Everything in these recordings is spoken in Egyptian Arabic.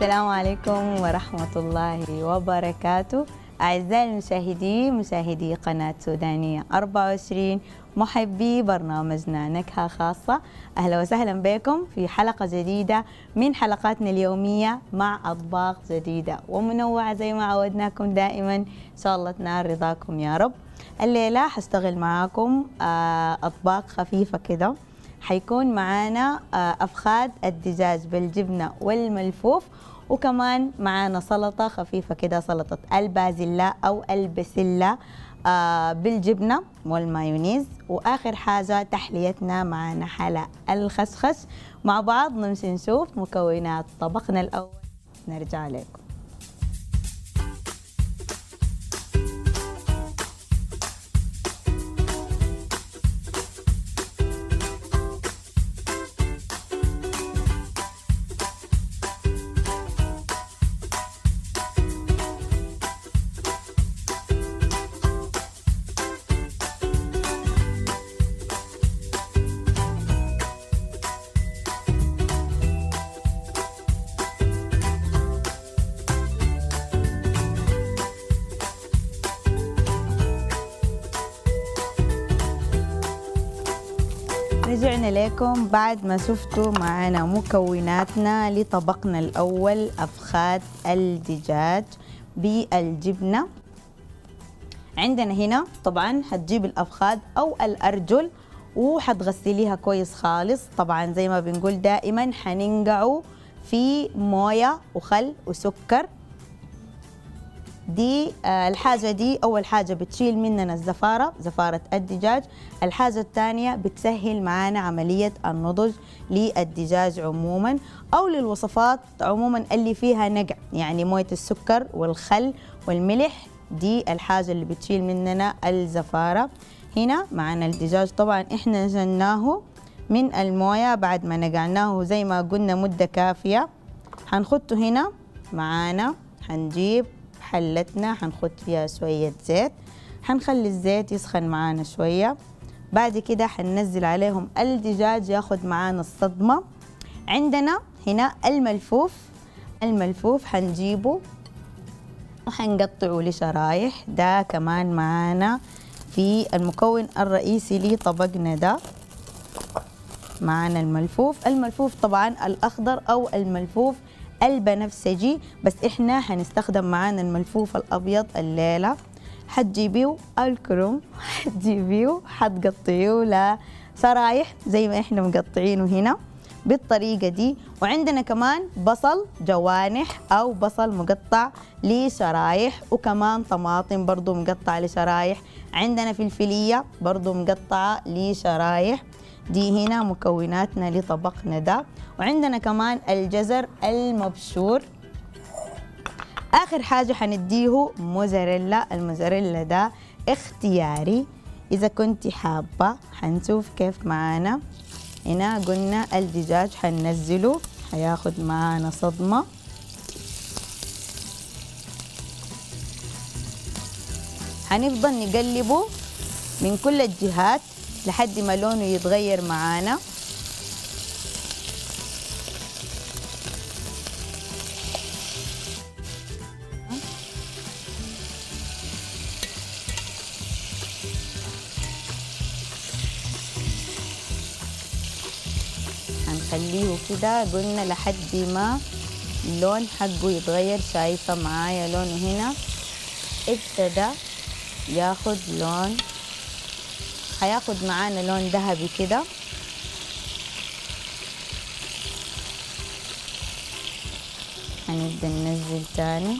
السلام عليكم ورحمة الله وبركاته أعزائي المشاهدين مشاهدي قناة سودانية 24 محبي برنامجنا نكهة خاصة أهلا وسهلا بكم في حلقة جديدة من حلقاتنا اليومية مع أطباق جديدة ومنوعة زي ما عودناكم دائما إن شاء الله تنال رضاكم يا رب الليلة حستغل معاكم آه، أطباق خفيفة كده حيكون معانا آه، أفخاد الدجاج بالجبنة والملفوف وكمان معانا سلطة خفيفة كده سلطة البازلاء أو البسلة آه، بالجبنة والمايونيز وآخر حاجة تحليتنا معانا حلا الخسخس مع بعض نمشي نشوف مكونات طبقنا الأول نرجع لكم رجعنا لكم بعد ما شفتوا معنا مكوناتنا لطبقنا الأول أفخاد الدجاج بالجبنة عندنا هنا طبعا هتجيب الأفخاد أو الأرجل وحتغسليها كويس خالص طبعا زي ما بنقول دائما حننقعه في موية وخل وسكر دي آه، الحاجة دي أول حاجة بتشيل مننا الزفارة زفارة الدجاج الحاجة الثانية بتسهل معانا عملية النضج للدجاج عموما أو للوصفات عموما اللي فيها نقع يعني موية السكر والخل والملح دي الحاجة اللي بتشيل مننا الزفارة هنا معنا الدجاج طبعا احنا نزلناه من الموية بعد ما نقعناه زي ما قلنا مدة كافية حنخده هنا معانا حنجيب حلتنا حنخد فيها شوية زيت حنخلي الزيت يسخن معانا شوية بعد كده حننزل عليهم الدجاج ياخد معانا الصدمة عندنا هنا الملفوف الملفوف حنجيبه وحنقطعه لشرايح ده كمان معانا في المكون الرئيسي لطبقنا ده معانا الملفوف الملفوف طبعا الأخضر أو الملفوف البنفسجي بس احنا حنستخدم معانا الملفوف الابيض الليله حتجيبيه الكرم حتجيبيه حتقطعيه لسرايح زي ما احنا مقطعينه هنا بالطريقة دي وعندنا كمان بصل جوانح أو بصل مقطع لشرايح وكمان طماطم برضو مقطع لشرايح عندنا فلفلية برضو مقطعة لشرايح دي هنا مكوناتنا لطبقنا ده وعندنا كمان الجزر المبشور آخر حاجة حنديه موزاريلا الموزاريلا ده اختياري إذا كنت حابة حنشوف كيف معانا هنا قلنا الدجاج حننزله حياخد معانا صدمة حنفضل نقلبه من كل الجهات لحد ما لونه يتغير معانا هنخليه كده قلنا لحد ما اللون حقه يتغير شايفة معايا لونه هنا ابتدى ياخد لون هياخد معانا لون ذهبي كده هنبدأ ننزل تاني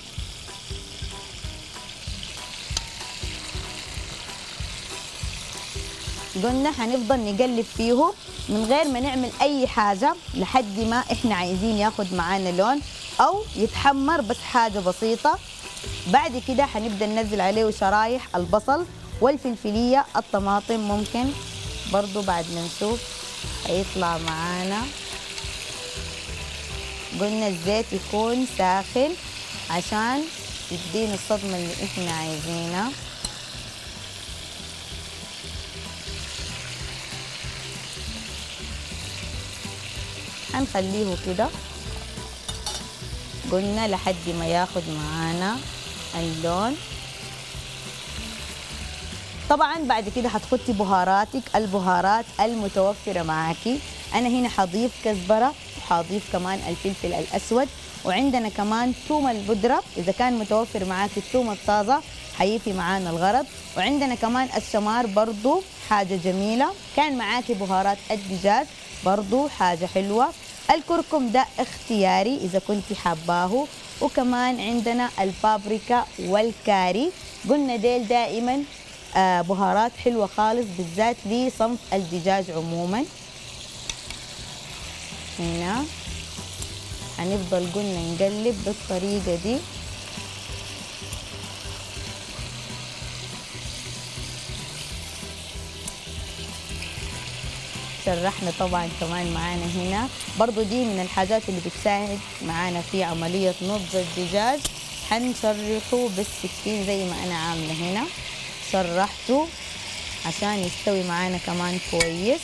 قلنا هنفضل نقلب فيه من غير ما نعمل اي حاجة لحد ما احنا عايزين ياخد معانا لون او يتحمر بس حاجة بسيطة بعد كده هنبدأ ننزل عليه شرايح البصل والفلفلية الطماطم ممكن برضو بعد ما نشوف هيطلع معانا قلنا الزيت يكون ساخن عشان يدينا الصدمة اللي احنا عايزينها هنخليه كده قلنا لحد ما ياخد معانا اللون طبعا بعد كده هتحطي بهاراتك البهارات المتوفرة معاكي أنا هنا حضيف كزبرة وحضيف كمان الفلفل الأسود وعندنا كمان توم البودرة إذا كان متوفر معاكي التوم الطازة حيفي معانا الغرض وعندنا كمان الشمار برضو حاجة جميلة كان معاكي بهارات الدجاج برضو حاجة حلوة الكركم ده اختياري إذا كنت حباه وكمان عندنا البابريكا والكاري قلنا ديل دائما آه بهارات حلوة خالص بالذات لصنف الدجاج عموما هنا هنفضل قلنا نقلب بالطريقة دي شرحنا طبعا كمان معانا هنا برضو دي من الحاجات اللي بتساعد معانا في عملية نضج الدجاج حنشرحه بالسكين زي ما أنا عاملة هنا شرحته عشان يستوي معانا كمان كويس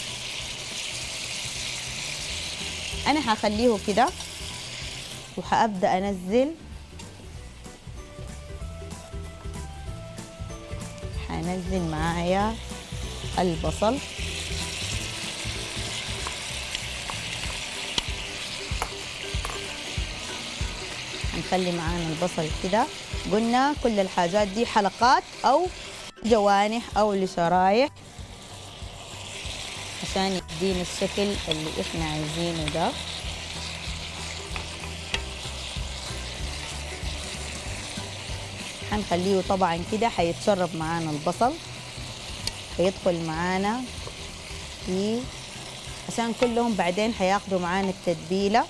أنا هخليه كده وحأبدأ أنزل حنزل معايا البصل هنخلي معانا البصل كده قلنا كل الحاجات دي حلقات او جوانح او لشرايح عشان يدينا الشكل اللي احنا عايزينه ده هنخليه طبعا كده حيتشرب معانا البصل هيدخل معانا في عشان كلهم بعدين حياخدوا معانا التتبيله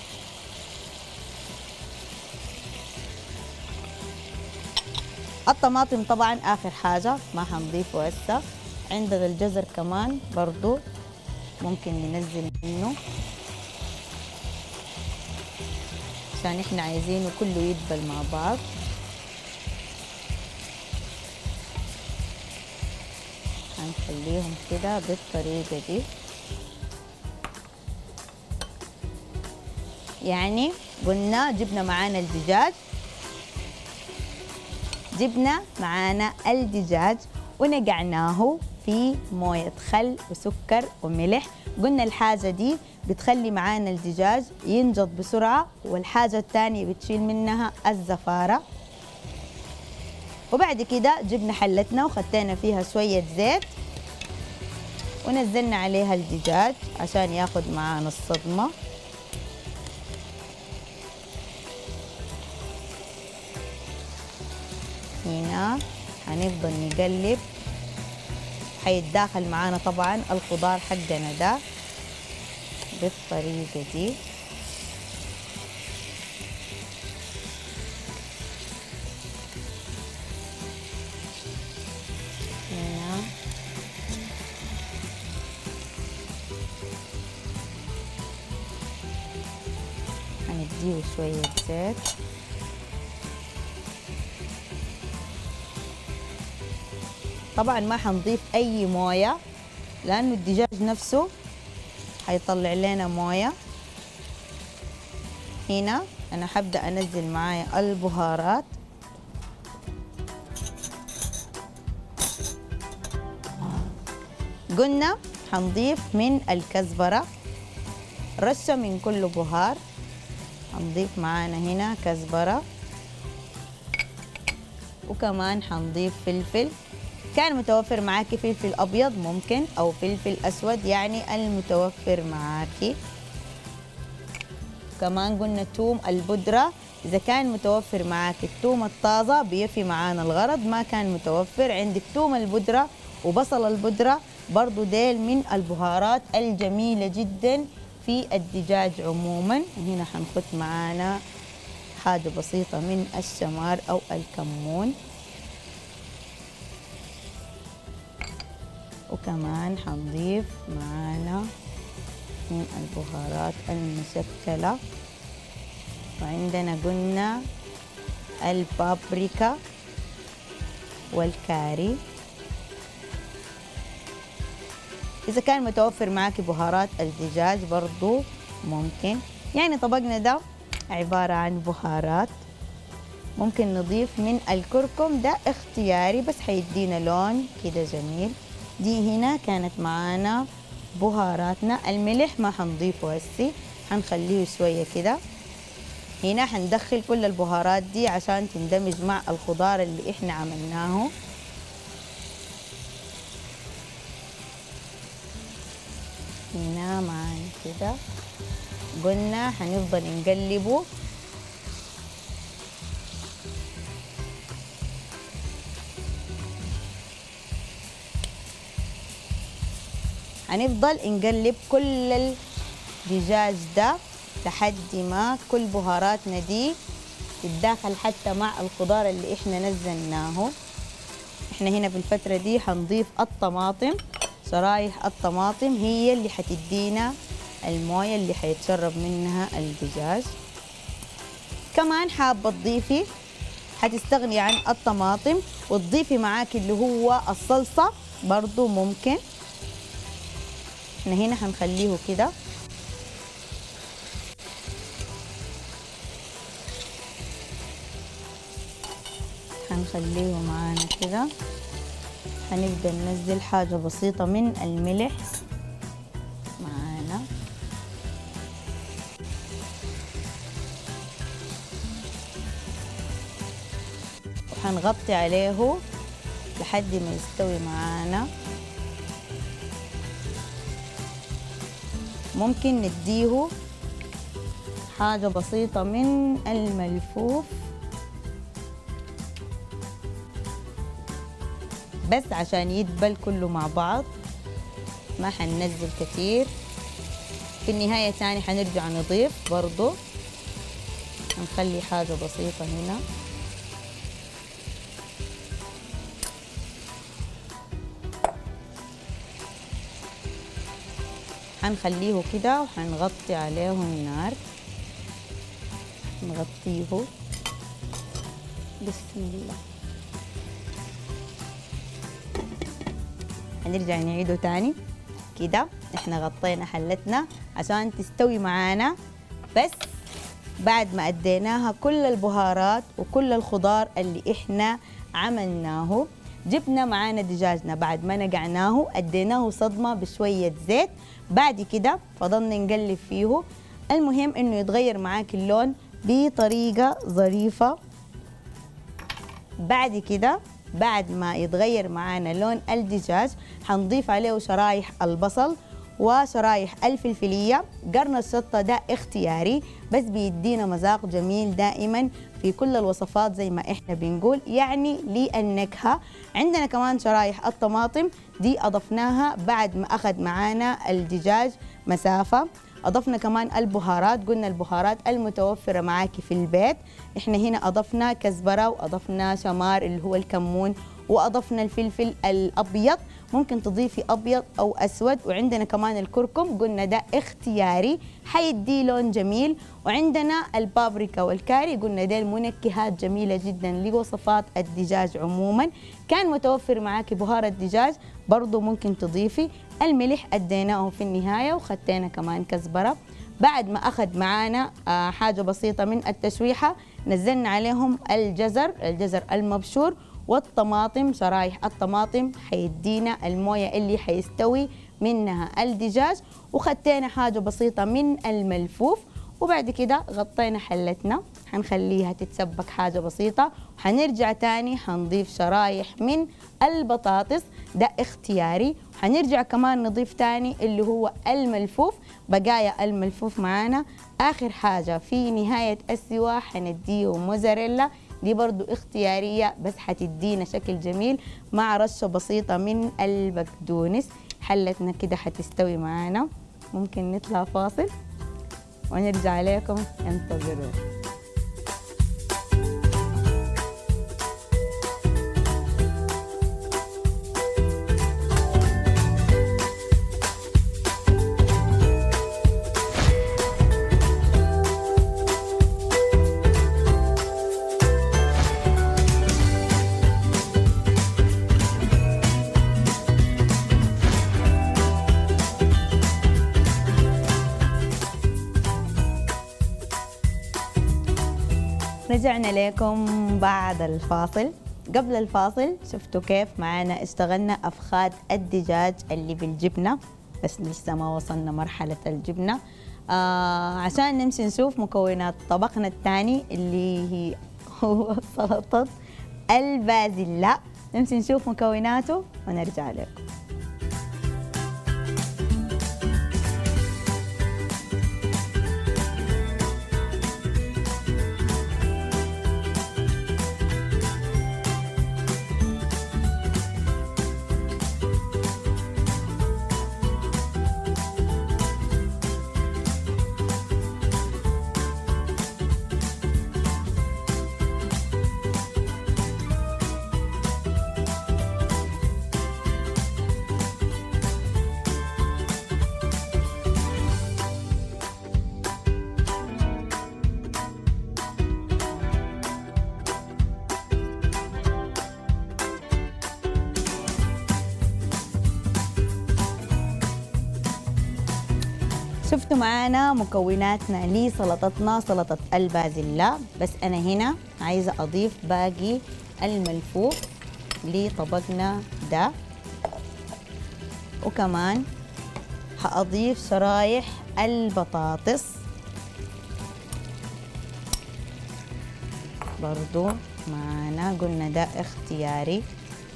الطماطم طبعا اخر حاجه ما حنضيفه هسه عندنا الجزر كمان برضو ممكن ننزل منه عشان احنا عايزينه كله يدبل مع بعض هنخليهم كده بالطريقة دي يعني قلنا جبنا معانا الدجاج جبنا معانا الدجاج ونقعناه في موية خل وسكر وملح قلنا الحاجة دي بتخلي معانا الدجاج ينجض بسرعة والحاجة الثانية بتشيل منها الزفارة وبعد كده جبنا حلتنا وخدينا فيها شوية زيت ونزلنا عليها الدجاج عشان ياخد معانا الصدمة هنا هنفضل نقلب حيتداخل معانا طبعا الخضار حقنا ده بالطريقة دي هنا هنديه شوية زيت طبعا ما حنضيف اي مويه لانه الدجاج نفسه حيطلع لنا مويه هنا انا حبدا انزل معايا البهارات قلنا حنضيف من الكزبره رشه من كل بهار حنضيف معانا هنا كزبره وكمان حنضيف فلفل كان متوفر معاكي فلفل ابيض ممكن او فلفل اسود يعني المتوفر معاكي كمان قلنا توم البودره اذا كان متوفر معاكي التوم الطازه بيفي معانا الغرض ما كان متوفر عندك توم البودره وبصل البودره برضو ديل من البهارات الجميله جدا في الدجاج عموما هنا حنخت معانا حاجه بسيطه من الشمار او الكمون وكمان حنضيف معانا من البهارات المشكلة وعندنا قلنا البابريكا والكاري إذا كان متوفر معاكي بهارات الدجاج برضو ممكن يعني طبقنا ده عبارة عن بهارات ممكن نضيف من الكركم ده اختياري بس حيدينا لون كده جميل دي هنا كانت معانا بهاراتنا الملح ما حنضيفه هسي حنخليه شوية كده هنا حندخل كل البهارات دي عشان تندمج مع الخضار اللي احنا عملناه هنا معانا كده قلنا حنفضل نقلبه هنفضل نقلب كل الدجاج ده لحد ما كل بهاراتنا دي تتداخل حتى مع الخضار اللي احنا نزلناه احنا هنا في الفترة دي حنضيف الطماطم شرايح الطماطم هي اللي حتدينا الموية اللي حيتشرب منها الدجاج كمان حابة تضيفي حتستغني عن الطماطم وتضيفي معاك اللي هو الصلصة برضو ممكن احنا هنا حنخليه كده حنخليه معانا كده هنبدأ ننزل حاجة بسيطة من الملح معانا وحنغطي عليه لحد ما يستوي معانا ممكن نديه حاجة بسيطة من الملفوف بس عشان يدبل كله مع بعض ما حننزل كتير في النهاية تاني حنرجع نضيف برضو هنخلي حاجة بسيطة هنا حنخليه كده وحنغطي عليه النار نغطيه بسم الله هنرجع نعيده تاني كده احنا غطينا حلتنا عشان تستوي معانا بس بعد ما اديناها كل البهارات وكل الخضار اللي احنا عملناه جبنا معانا دجاجنا بعد ما نقعناه اديناه صدمه بشويه زيت بعد كده فضلنا نقلب فيه المهم انه يتغير معاك اللون بطريقه ظريفه بعد كده بعد ما يتغير معانا لون الدجاج حنضيف عليه شرايح البصل وشرايح الفلفلية قرن الشطة ده اختياري بس بيدينا مذاق جميل دائما في كل الوصفات زي ما احنا بنقول يعني للنكهة عندنا كمان شرايح الطماطم دي أضفناها بعد ما أخذ معانا الدجاج مسافة أضفنا كمان البهارات قلنا البهارات المتوفرة معاكي في البيت احنا هنا أضفنا كزبرة وأضفنا شمار اللي هو الكمون وأضفنا الفلفل الأبيض ممكن تضيفي أبيض أو أسود وعندنا كمان الكركم قلنا ده اختياري حيدي لون جميل وعندنا البابريكا والكاري قلنا ده المنكهات جميلة جدا لوصفات الدجاج عموما كان متوفر معاكي بهار الدجاج برضو ممكن تضيفي الملح أديناه في النهاية وخدينا كمان كزبرة بعد ما أخذ معانا حاجة بسيطة من التشويحة نزلنا عليهم الجزر الجزر المبشور والطماطم شرايح الطماطم حيدينا المويه اللي حيستوي منها الدجاج وخدينا حاجه بسيطه من الملفوف وبعد كده غطينا حلتنا حنخليها تتسبك حاجه بسيطه وحنرجع تاني حنضيف شرايح من البطاطس ده اختياري حنرجع كمان نضيف تاني اللي هو الملفوف بقايا الملفوف معانا اخر حاجه في نهايه السوا حنديه موزاريلا دي برضو اختيارية بس حتدينا شكل جميل مع رشة بسيطة من البقدونس حلتنا كده حتستوي معانا ممكن نطلع فاصل ونرجع لكم انتظرونا رجعنا لكم بعد الفاصل قبل الفاصل شفتوا كيف معانا اشتغلنا أفخاد الدجاج اللي بالجبنة بس لسه ما وصلنا مرحلة الجبنة آه عشان نمشي نشوف مكونات طبقنا الثاني اللي هي هو سلطة البازلاء نمشي نشوف مكوناته ونرجع لكم شفتوا معانا مكوناتنا لسلطتنا سلطة البازلاء بس أنا هنا عايزة أضيف باقي الملفوف لطبقنا ده وكمان حأضيف شرايح البطاطس برضو معانا قلنا ده اختياري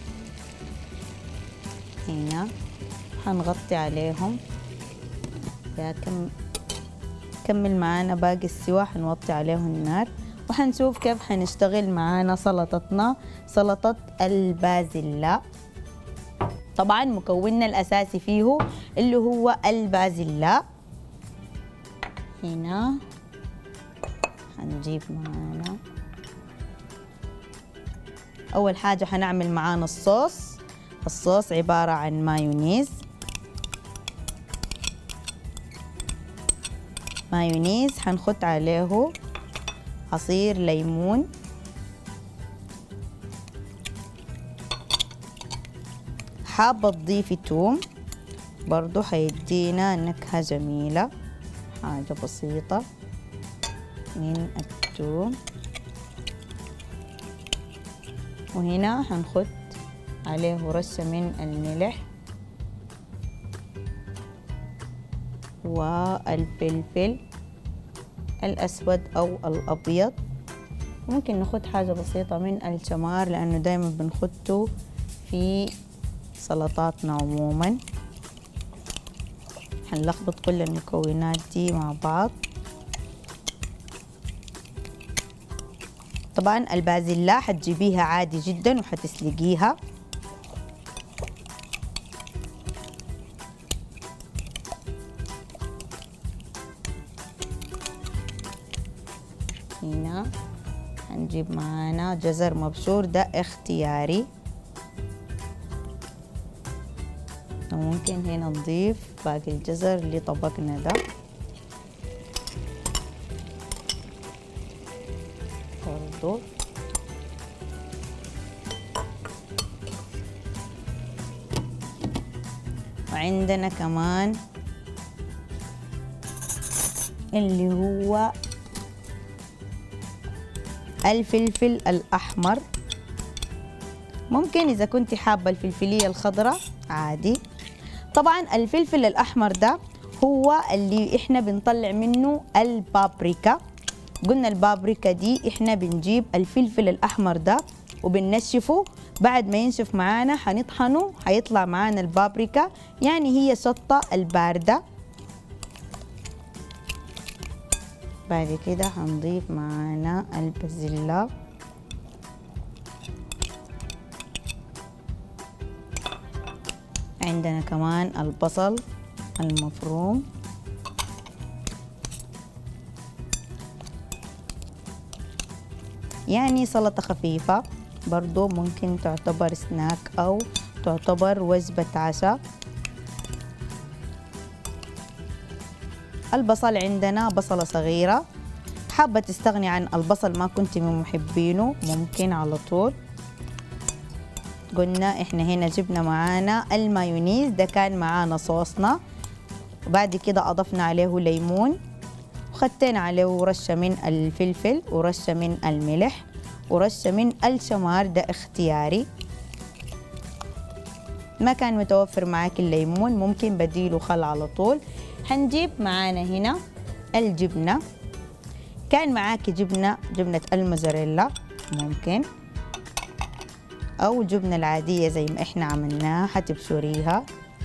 هنا حنغطي عليهم يا كم كمل معانا باقي السوا حنوطي عليه النار وحنشوف كيف حنشتغل معانا سلطتنا سلطة البازلاء طبعا مكوننا الأساسي فيه اللي هو البازلاء هنا حنجيب معانا أول حاجة حنعمل معانا الصوص الصوص عبارة عن مايونيز مايونيز حنخت عليه عصير ليمون حابة تضيفي توم برضو حيدينا نكهة جميلة حاجة بسيطة من التوم وهنا حنخت عليه رشة من الملح والفلفل الأسود أو الأبيض ممكن نخد حاجة بسيطة من الشمار لأنه دايما بنخده في سلطاتنا عموما حنلخبط كل المكونات دي مع بعض طبعا البازلاء حتجيبيها عادي جدا وحتسلقيها هنا هنجيب معانا جزر مبشور ده اختياري ممكن هنا نضيف باقي الجزر اللي طبقنا ده برضو وعندنا كمان اللي هو الفلفل الأحمر ممكن إذا كنت حابة الفلفلية الخضراء عادي طبعا الفلفل الأحمر ده هو اللي إحنا بنطلع منه البابريكا قلنا البابريكا دي إحنا بنجيب الفلفل الأحمر ده وبننشفه بعد ما ينشف معانا حنطحنه حيطلع معانا البابريكا يعني هي شطة الباردة بعد كده هنضيف معانا البازلاء عندنا كمان البصل المفروم يعني سلطة خفيفة برضو ممكن تعتبر سناك أو تعتبر وجبة عشاء البصل عندنا بصلة صغيرة حابة تستغني عن البصل ما كنت من محبينه ممكن على طول قلنا احنا هنا جبنا معانا المايونيز ده كان معانا صوصنا وبعد كده اضفنا عليه ليمون خدتين عليه رشة من الفلفل ورشة من الملح ورشة من الشمار ده اختياري ما كان متوفر معاك الليمون ممكن بديله خل على طول هنجيب معانا هنا الجبنة كان معاك جبنة جبنة الموزاريلا ممكن أو جبنة العادية زي ما إحنا عملناها حتبشريها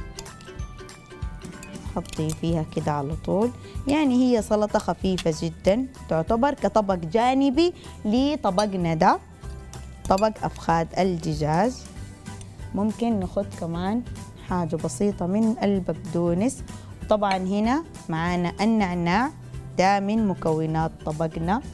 حطي فيها كده على طول يعني هي سلطة خفيفة جدا تعتبر كطبق جانبي لطبقنا ده طبق أفخاد الدجاج ممكن نخد كمان حاجة بسيطة من البقدونس طبعا هنا معانا النعناع ده من مكونات طبقنا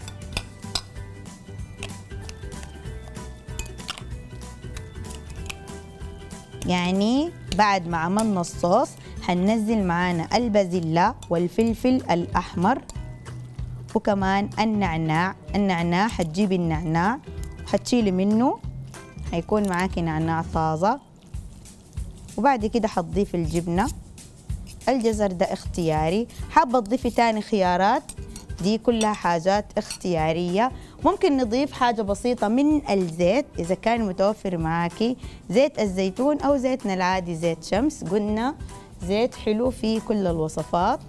يعني بعد ما عملنا الصوص هننزل معانا البازيلا والفلفل الأحمر وكمان النعناع النعناع حتجيبي النعناع وحتشيلي منه هيكون معاكي نعناع طازة وبعد كده حتضيفي الجبنة الجزر ده اختياري حابة تضيفي تاني خيارات دي كلها حاجات اختيارية ممكن نضيف حاجة بسيطة من الزيت إذا كان متوفر معاكي زيت الزيتون أو زيتنا العادي زيت شمس قلنا زيت حلو في كل الوصفات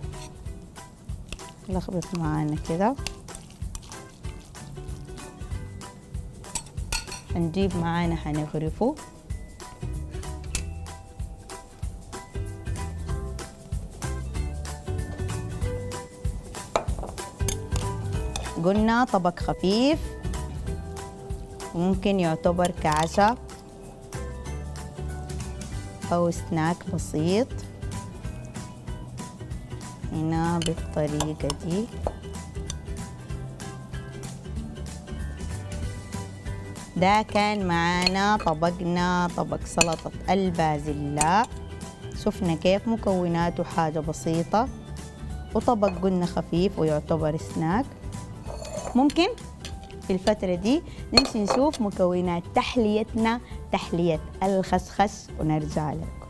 لخبط معانا كده هنجيب معانا هنغرفه قلنا طبق خفيف ممكن يعتبر كعشاء أو سناك بسيط هنا بالطريقة دي ده كان معانا طبقنا طبق سلطة البازلاء شفنا كيف مكوناته حاجة بسيطة وطبق قلنا خفيف ويعتبر سناك ممكن في الفترة دي نمشي نشوف مكونات تحليتنا تحلية الخسخس ونرجع لكم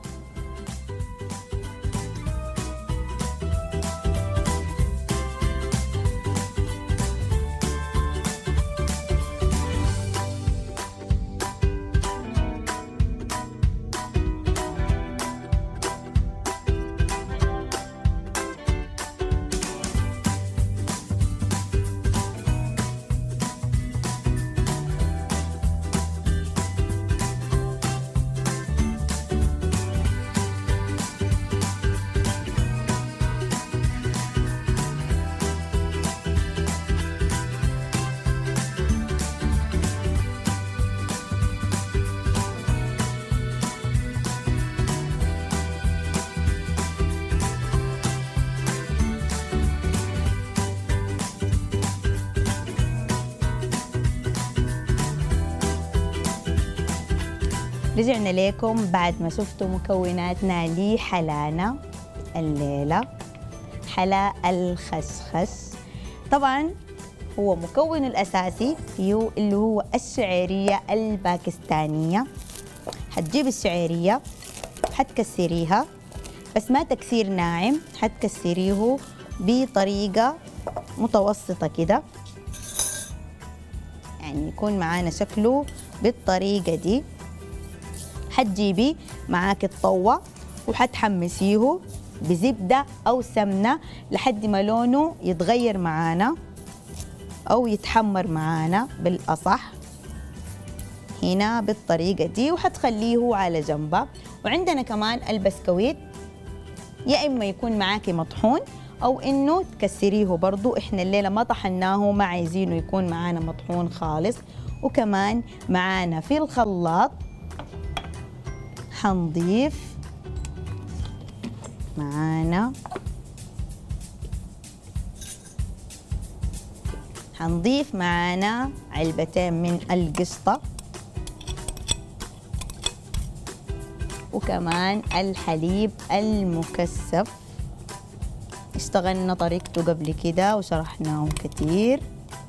رجعنا لكم بعد ما شفتوا مكوناتنا لحلانا الليلة حلا الخسخس طبعا هو مكون الأساسي فيه اللي هو الشعيرية الباكستانية حتجيب الشعيرية حتكسريها بس ما تكسير ناعم حتكسريه بطريقة متوسطة كده يعني يكون معانا شكله بالطريقة دي حتجيبي معاك الطوة وحتحمسيه بزبدة أو سمنة لحد ما لونه يتغير معانا أو يتحمر معانا بالأصح هنا بالطريقة دي وحتخليه على جنبه وعندنا كمان البسكويت يا إما يكون معاكي مطحون أو إنه تكسريه برضو إحنا الليلة ما طحناه ما عايزينه يكون معانا مطحون خالص وكمان معانا في الخلاط حنضيف معانا حنضيف معانا علبتين من القشطة وكمان الحليب المكثف اشتغلنا طريقته قبل كده وشرحناه كتير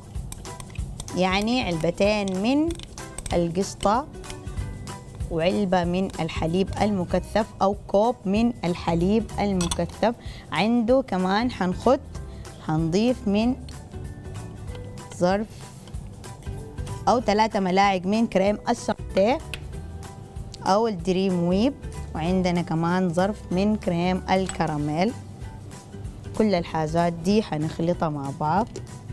يعني علبتين من القشطة وعلبة من الحليب المكثف أو كوب من الحليب المكثف عنده كمان حنخد هنضيف من ظرف أو ثلاثة ملاعق من كريم الشانتيه أو الدريم ويب وعندنا كمان ظرف من كريم الكراميل كل الحاجات دي هنخلطها مع بعض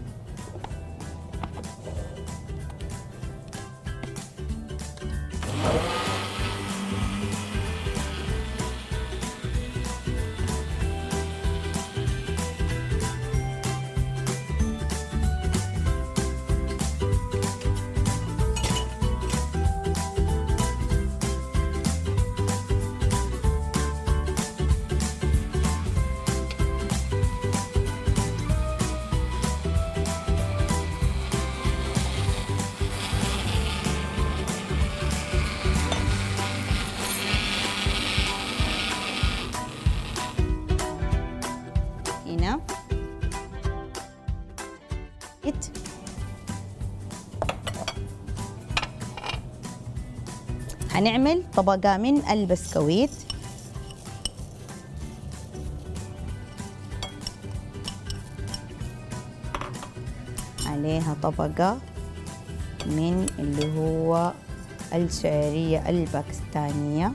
هنا إت. هنعمل طبقة من البسكويت عليها طبقة من اللي هو الشعرية الباكستانية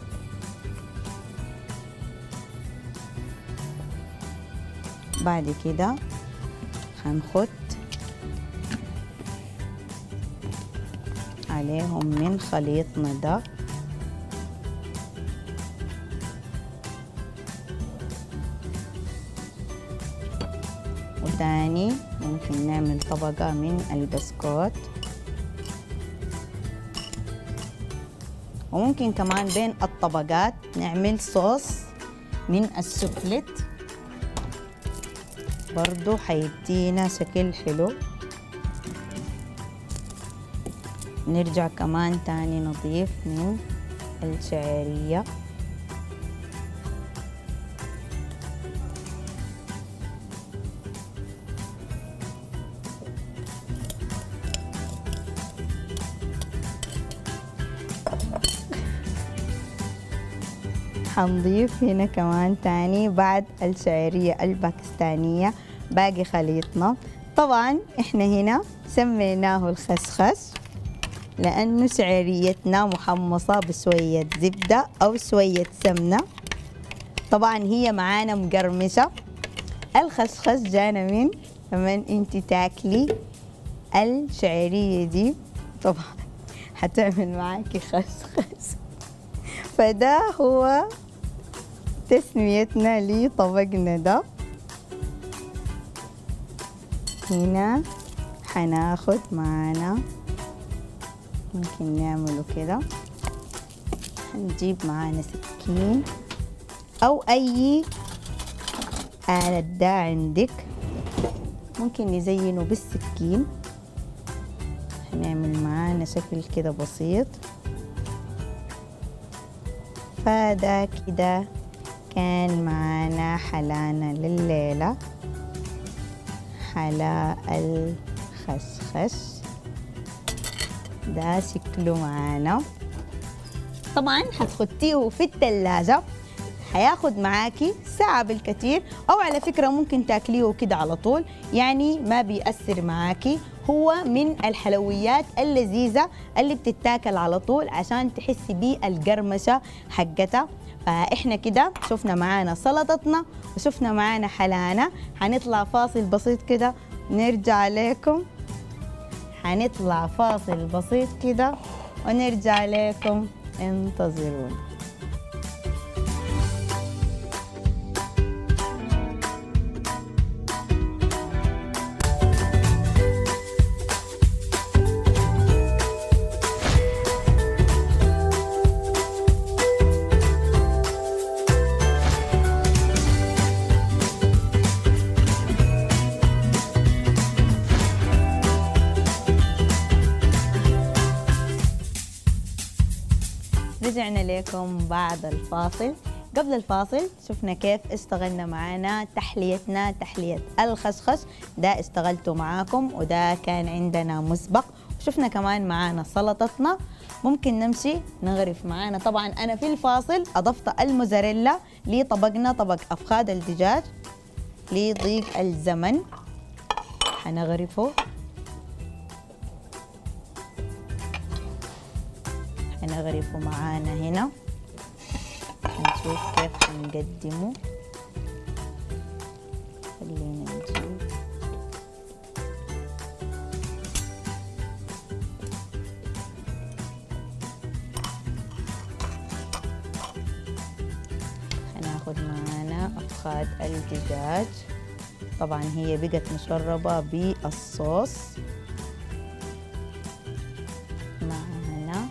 بعد كده هنخد عليهم من خليطنا ده وتاني ممكن نعمل طبقة من البسكوت وممكن كمان بين الطبقات نعمل صوص من السفلت برضو حيدينا شكل حلو نرجع كمان تاني نضيف من الشعرية حنضيف هنا كمان تاني بعد الشعرية الباكستانية باقي خليطنا طبعا احنا هنا سميناه الخسخس لأنه شعريتنا محمصة بشوية زبدة أو شوية سمنة طبعا هي معانا مقرمشة الخسخس جانا من لما انت تاكلي الشعرية دي طبعا حتعمل معاكي خسخس فده هو تسميتنا لطبقنا ده هنا حناخد معانا ممكن نعمله كده هنجيب معانا سكين أو أي آلة دا عندك ممكن نزينه بالسكين هنعمل معانا شكل كده بسيط فده كده كان معانا حلانا لليلة حلا الخسخس ده شكله معانا طبعا هتحطيه في التلاجة هياخد معاكي ساعة بالكثير أو على فكرة ممكن تاكليه كده على طول يعني ما بيأثر معاكي هو من الحلويات اللذيذة اللي بتتاكل على طول عشان تحسي بالقرمشة حقتها فاحنا كده شفنا معانا سلطتنا وشفنا معانا حلانا هنطلع فاصل بسيط كده نرجع لكم هنطلع فاصل بسيط كده ونرجع لكم انتظرونا رجعنا لكم بعد الفاصل قبل الفاصل شفنا كيف اشتغلنا معانا تحليتنا تحلية الخشخش ده اشتغلته معاكم وده كان عندنا مسبق وشفنا كمان معانا سلطتنا ممكن نمشي نغرف معانا طبعا انا في الفاصل اضفت الموزاريلا لطبقنا طبق افخاد الدجاج لضيق الزمن حنغرفه حنغرفه معانا هنا نشوف كيف حنقدمه خلينا نجيب هناخد معانا أفخاد الدجاج طبعا هي بقت مشربة بالصوص معانا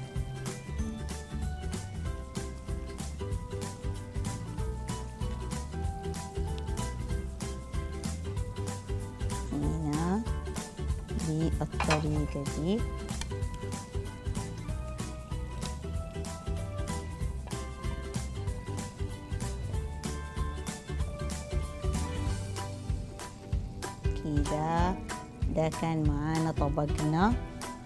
هنا بالطريقة دي كده ده كان معانا طبقنا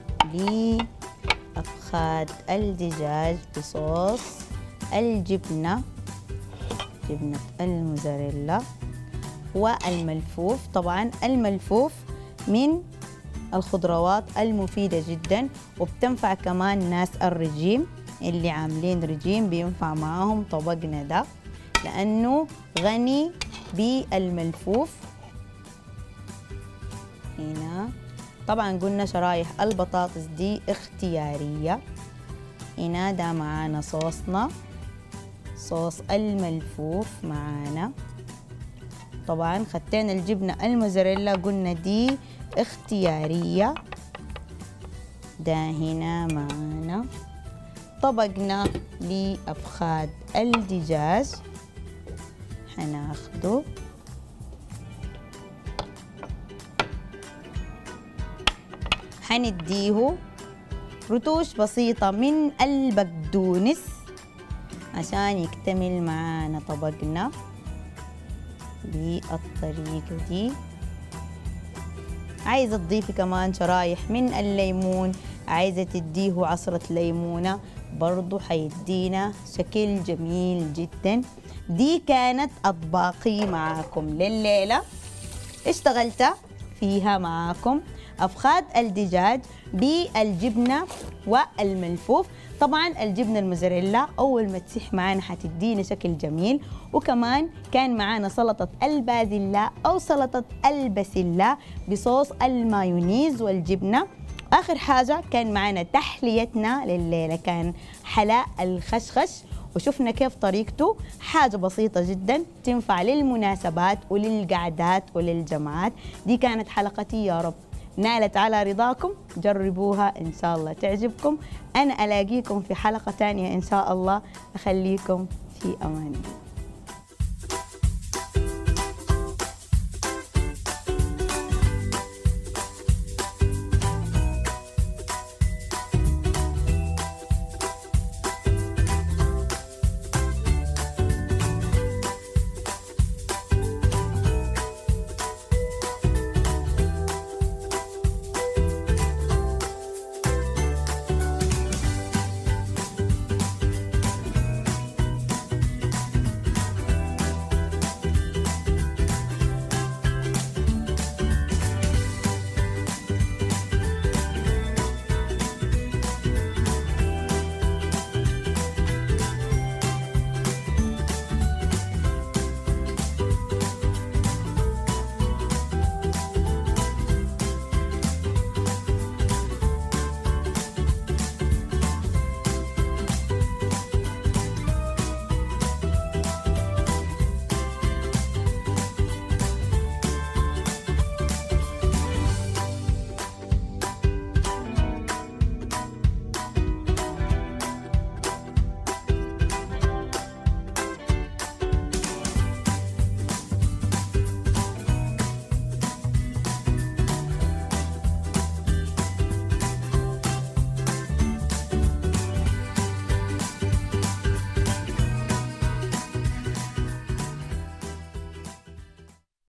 لأفخاد الدجاج بصوص الجبنة جبنة الموزاريلا والملفوف طبعا الملفوف من الخضروات المفيدة جدا وبتنفع كمان ناس الرجيم اللي عاملين رجيم بينفع معاهم طبقنا ده لأنه غني بالملفوف هنا طبعا قلنا شرايح البطاطس دي اختيارية هنا ده معانا صوصنا صوص الملفوف معانا طبعا خدتين الجبنة الموزاريلا قلنا دي اختيارية ده هنا معانا طبقنا لأفخاد الدجاج هناخده حنديه رتوش بسيطة من البقدونس عشان يكتمل معانا طبقنا بالطريقة دي عايزة تضيفي كمان شرايح من الليمون عايزة تديه عصرة ليمونة برضو حيدينا شكل جميل جدا دي كانت أطباقي معاكم لليلة اشتغلت فيها معاكم أفخاد الدجاج بالجبنة والملفوف طبعا الجبنة الموزاريلا أول ما تسيح معانا حتدينا شكل جميل وكمان كان معانا سلطة البازلاء أو سلطة البسلة بصوص المايونيز والجبنة آخر حاجة كان معانا تحليتنا لليلة كان حلاء الخشخش وشفنا كيف طريقته حاجة بسيطة جدا تنفع للمناسبات وللقعدات وللجمعات دي كانت حلقتي يا رب نالت على رضاكم جربوها إن شاء الله تعجبكم أنا ألاقيكم في حلقة تانية إن شاء الله أخليكم في أمان الله